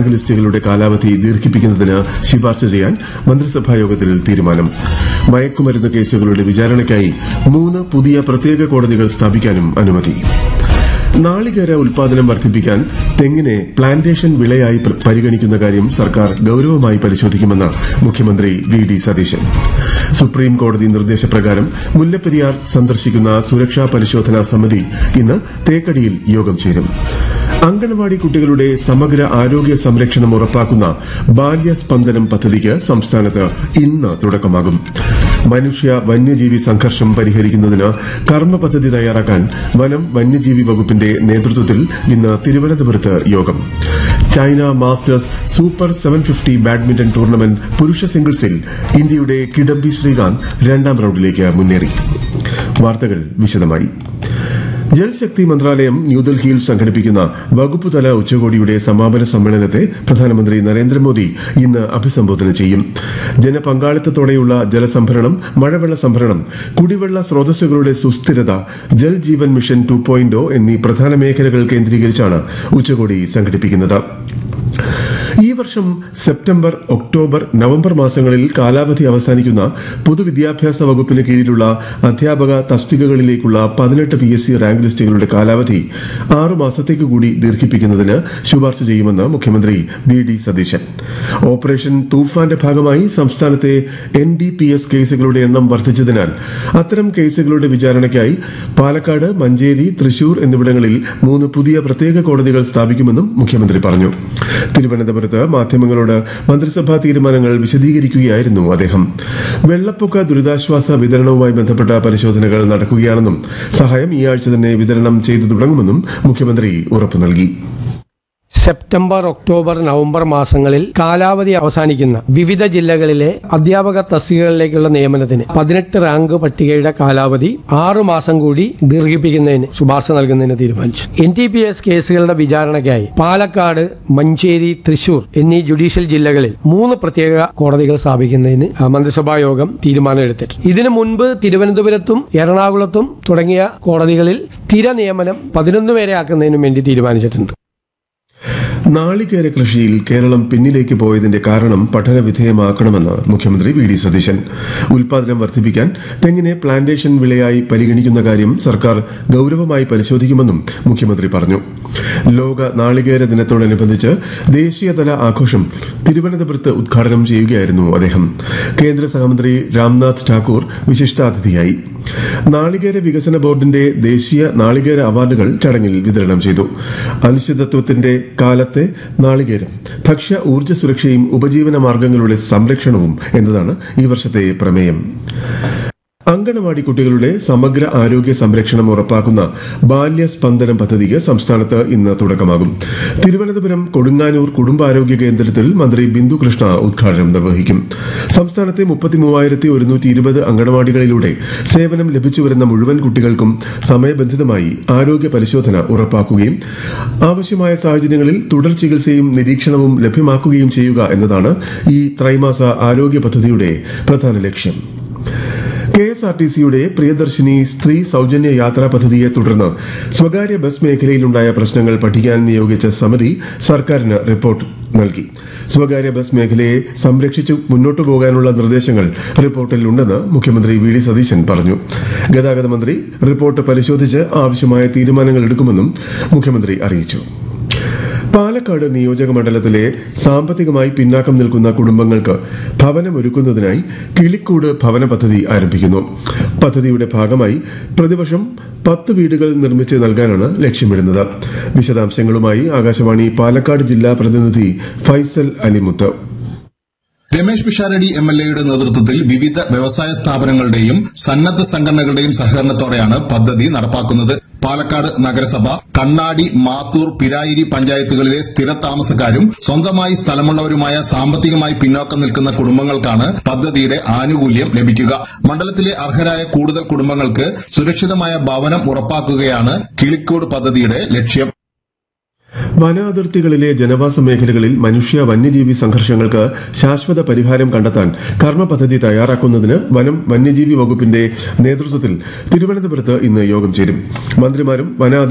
rank ലിസ്റ്റുകളുടെ കാലാവധി ദീർഘിപ്പിക്കുന്നതിന് ശുപാർശ ചെയ്യാൻ മന്ത്രിസഭാ യോഗത്തിൽ തീരുമാനം മയക്കുമരുന്ന് കേസുകളുടെ വിചാരണയ്ക്കായി മൂന്ന് പുതിയ പ്രത്യേക കോടതികൾ സ്ഥാപിക്കാനും അനുമതി നാളികേര ഉൽപാദനം വർദ്ധിപ്പിക്കാൻ തെങ്ങിനെ പ്ലാന്റേഷൻ വിളയായി പ്ര- പരിഗണിക്കുന്ന കാര്യം സർക്കാർ ഗൌരവമായി പരിശോധിക്കുമെന്ന് മുഖ്യമന്ത്രി വി ഡി സതീശൻ സുപ്രീം കോടതി നിർദ്ദേശപ്രകാരം മുല്ലപ്പെരിയാർ സന്ദർശിക്കുന്ന സുരക്ഷാ പരിശോധനാ സമിതി ഇന്ന് തേക്കടിയിൽ യോഗം ചേരും അങ്കണവാടി കുട്ടികളുടെ സമഗ്ര ആരോഗ്യ സംരക്ഷണം ഉറപ്പാക്കുന്ന ബാല്യസ്പന്ദനം പദ്ധതിക്ക് സംസ്ഥാനത്ത് ഇന്ന് തുടക്കമാകും മനുഷ്യ വന്യജീവി സംഘർഷം പരിഹരിക്കുന്നതിന് കർമ്മ പദ്ധതി തയ്യാറാക്കാൻ വനം വന്യജീവി വകുപ്പിന്റെ നേതൃത്വത്തിൽ ഇന്ന് തിരുവനന്തപുരത്ത് യോഗം China Masters Super seven fifty badminton tournament പുരുഷ സിംഗിൾസിൽ ഇന്ത്യയുടെ കിഡംബി ശ്രീകാന്ത് രണ്ടാം റൌണ്ടിലേക്ക് മുന്നേറി വാർത്തകൾ വിശദമായി ജൽശക്തി മന്ത്രാലയം ന്യൂഡൽഹിയിൽ സംഘടിപ്പിക്കുന്ന വകുപ്പുതല ഉച്ചകോടിയുടെ സമാപന സമ്മേളനത്തെ പ്രധാനമന്ത്രി നരേന്ദ്രമോദി ഇന്ന് അഭിസംബോധന ചെയ്യും ജനപങ്കാളിത്തത്തോടെയുള്ള ജലസംഭരണം മഴവെള്ള സംഭരണം കുടിവെള്ള സ്രോതസ്സുകളുടെ സുസ്ഥിരത ജൽ ജീവൻ മിഷൻ ടു എന്നീ പ്രധാന മേഖലകൾ കേന്ദ്രീകരിച്ചാണ് ഉച്ചകോടി സംഘടിപ്പിക്കുന്നത് ഈ വർഷം സെപ്റ്റംബർ ഒക്ടോബർ നവംബർ മാസങ്ങളിൽ കാലാവധി അവസാനിക്കുന്ന പൊതുവിദ്യാഭ്യാസ വകുപ്പിന് കീഴിലുള്ള അധ്യാപക തസ്തികകളിലേക്കുള്ള പതിനെട്ട് പി എസ് സി റാങ്ക് ലിസ്റ്റുകളുടെ കാലാവധി ആറു മാസത്തേക്ക് കൂടി ദീർഘിപ്പിക്കുന്നതിന് ശുപാർശ ചെയ്യുമെന്ന് മുഖ്യമന്ത്രി വി ഡി സതീശൻ ഓപ്പറേഷൻ തൂഫാന്റെ ഭാഗമായി സംസ്ഥാനത്തെ എൻ ഡി പി എസ് കേസുകളുടെ എണ്ണം വർദ്ധിച്ചതിനാൽ അത്തരം കേസുകളുടെ വിചാരണയ്ക്കായി പാലക്കാട് മഞ്ചേരി തൃശൂർ എന്നിവിടങ്ങളിൽ മൂന്ന് പുതിയ പ്രത്യേക കോടതികൾ സ്ഥാപിക്കുമെന്നും മുഖ്യമന്ത്രി പറഞ്ഞു തിരുവനന്തപുരത്ത് മാധ്യമങ്ങളോട് മന്ത്രിസഭാ തീരുമാനങ്ങൾ വിശദീകരിക്കുകയായിരുന്നു അദ്ദേഹം വെള്ളപ്പൊക്ക ദുരിതാശ്വാസ വിതരണവുമായി ബന്ധപ്പെട്ട പരിശോധനകൾ നടക്കുകയാണെന്നും സഹായം ഈ ആഴ്ച തന്നെ വിതരണം ചെയ്തു തുടങ്ങുമെന്നും മുഖ്യമന്ത്രി ഉറപ്പു നൽകി സെപ്റ്റംബർ ഒക്ടോബർ നവംബർ മാസങ്ങളിൽ കാലാവധി അവസാനിക്കുന്ന വിവിധ ജില്ലകളിലെ അധ്യാപക തസ്തികകളിലേക്കുള്ള നിയമനത്തിന് പതിനെട്ട് റാങ്ക് പട്ടികയുടെ കാലാവധി ആറു മാസം കൂടി ദീർഘിപ്പിക്കുന്നതിന് ശുപാർശ നൽകുന്നതിന് തീരുമാനിച്ചു എൻ ടി പി എസ് കേസുകളുടെ വിചാരണയ്ക്കായി പാലക്കാട് മഞ്ചേരി തൃശൂർ എന്നീ ജുഡീഷ്യൽ ജില്ലകളിൽ മൂന്ന് പ്രത്യേക കോടതികൾ സ്ഥാപിക്കുന്നതിന് ആ, മന്ത്രിസഭാ യോഗം തീരുമാനമെടുത്തിട്ടുണ്ട് ഇതിനു മുൻപ് തിരുവനന്തപുരത്തും എറണാകുളത്തും തുടങ്ങിയ കോടതികളിൽ സ്ഥിര നിയമനം പതിനൊന്ന് പേരെ ആക്കുന്നതിനും വേണ്ടി തീരുമാനിച്ചിട്ടുണ്ട് നാളികേര കൃഷിയിൽ കേരളം പിന്നിലേക്ക് പോയതിന്റെ കാരണം പഠന വിധേയമാക്കണമെന്ന് മുഖ്യമന്ത്രി വി ഡി സതീശൻ ഉൽപാദനം വർദ്ധിപ്പിക്കാൻ തെങ്ങിനെ പ്ലാന്റേഷൻ വിളയായി പരിഗണിക്കുന്ന കാര്യം സർക്കാർ ഗൌരവമായി പരിശോധിക്കുമെന്നും മുഖ്യമന്ത്രി പറഞ്ഞു ലോക നാളികേര ദിനത്തോടനുബന്ധിച്ച് ദേശീയതല ആഘോഷം തിരുവനന്തപുരത്ത് ഉദ്ഘാടനം ചെയ്യുകയായിരുന്നു അദ്ദേഹം കേന്ദ്ര സഹമന്ത്രി രാംനാഥ് ഠാക്കൂർ വിശിഷ്ടാതിഥിയായി നാളികേര വികസന ബോർഡിന്റെ ദേശീയ നാളികേര അവാർഡുകൾ ചടങ്ങിൽ വിതരണം ചെയ്തു അനിശ്ചിതത്വത്തിന്റെ കാലത്തെ നാളികേരം ഭക്ഷ്യ ഊർജ്ജ സുരക്ഷയും ഉപജീവന മാർഗങ്ങളുടെ സംരക്ഷണവും എന്നതാണ് ഈ വർഷത്തെ പ്രമേയം അങ്കണവാടി കുട്ടികളുടെ സമഗ്ര ആരോഗ്യ സംരക്ഷണം ഉറപ്പാക്കുന്ന ബാല്യസ്പന്ദനം പദ്ധതിക്ക് സംസ്ഥാനത്ത് ഇന്ന് തുടക്കമാകും തിരുവനന്തപുരം കൊടുങ്ങാനൂർ കുടുംബാരോഗ്യ കേന്ദ്രത്തിൽ മന്ത്രി ബിന്ദു കൃഷ്ണ ഉദ്ഘാടനം നിർവഹിക്കും സംസ്ഥാനത്തെ മുപ്പത്തിമൂവായിരത്തി ഒരുന്നൂറ്റി ഇരുപത് അങ്കണവാടികളിലൂടെ സേവനം ലഭിച്ചുവരുന്ന മുഴുവൻ കുട്ടികൾക്കും സമയബന്ധിതമായി ആരോഗ്യ പരിശോധന ഉറപ്പാക്കുകയും ആവശ്യമായ സാഹചര്യങ്ങളിൽ തുടർ ചികിത്സയും നിരീക്ഷണവും ലഭ്യമാക്കുകയും ചെയ്യുക എന്നതാണ് ഈ ത്രൈമാസ ആരോഗ്യ പദ്ധതിയുടെ പ്രധാന ലക്ഷ്യം കെ എസ് ആർ ടി സിയുടെ പ്രിയദർശിനി സ്ത്രീ സൗജന്യ യാത്രാ പദ്ധതിയെ തുടർന്ന് സ്വകാര്യ ബസ് മേഖലയിലുണ്ടായ പ്രശ്നങ്ങൾ പഠിക്കാൻ നിയോഗിച്ച സമിതി സർക്കാരിന് റിപ്പോർട്ട് നൽകി സ്വകാര്യ ബസ് മേഖലയെ സംരക്ഷിച്ചു മുന്നോട്ടു പോകാനുള്ള നിർദ്ദേശങ്ങൾ റിപ്പോർട്ടിൽ ഉണ്ടെന്ന് മുഖ്യമന്ത്രി വി ഡി സതീശൻ പറഞ്ഞു ഗതാഗത മന്ത്രി റിപ്പോർട്ട് പരിശോധിച്ച് ആവശ്യമായ തീരുമാനങ്ങൾ എടുക്കുമെന്നും മുഖ്യമന്ത്രി അറിയിച്ചു പാലക്കാട് നിയോജക മണ്ഡലത്തിലെ സാമ്പത്തികമായി പിന്നാക്കം നിൽക്കുന്ന കുടുംബങ്ങൾക്ക് ഭവനമൊരുക്കുന്നതിനായി കിളിക്കൂട് ഭവന പദ്ധതി ആരംഭിക്കുന്നു പദ്ധതിയുടെ ഭാഗമായി പ്രതിവർഷം പത്ത് വീടുകൾ നിർമ്മിച്ച് നൽകാനാണ് ലക്ഷ്യമിടുന്നത് വിശദാംശങ്ങളുമായി ആകാശവാണി പാലക്കാട് ജില്ലാ പ്രതിനിധി ഫൈസൽ അലിമുത്ത് രമേശ് പിഷാരടി എം എൽ എയുടെ നേതൃത്വത്തിൽ വിവിധ വ്യവസായ സ്ഥാപനങ്ങളുടെയും സന്നദ്ധ സംഘടനകളുടെയും സഹകരണത്തോടെയാണ് പദ്ധതി നടപ്പാക്കുന്നത് പാലക്കാട് നഗരസഭ കണ്ണാടി മാത്തൂർ പിരായിരി പഞ്ചായത്തുകളിലെ സ്ഥിരതാമസക്കാരും സ്വന്തമായി സ്ഥലമുള്ളവരുമായ സാമ്പത്തികമായി പിന്നോക്കം നിൽക്കുന്ന കുടുംബങ്ങൾക്കാണ് പദ്ധതിയുടെ ആനുകൂല്യം ലഭിക്കുക മണ്ഡലത്തിലെ അർഹരായ കൂടുതൽ കുടുംബങ്ങൾക്ക് സുരക്ഷിതമായ ഭവനം ഉറപ്പാക്കുകയാണ് കിളിക്കോട് പദ്ധതിയുടെ ലക്ഷ്യം വനാതിർത്തികളിലെ ജനവാസ മേഖലകളിൽ മനുഷ്യ വന്യജീവി സംഘർഷങ്ങൾക്ക് ശാശ്വത പരിഹാരം കണ്ടെത്താൻ കർമ്മ പദ്ധതി തയ്യാറാക്കുന്നതിന് വനം വന്യജീവി വകുപ്പിന്റെ നേതൃത്വത്തിൽ തിരുവനന്തപുരത്ത് ഇന്ന് യോഗം ചേരും മന്ത്രിമാരും വനാ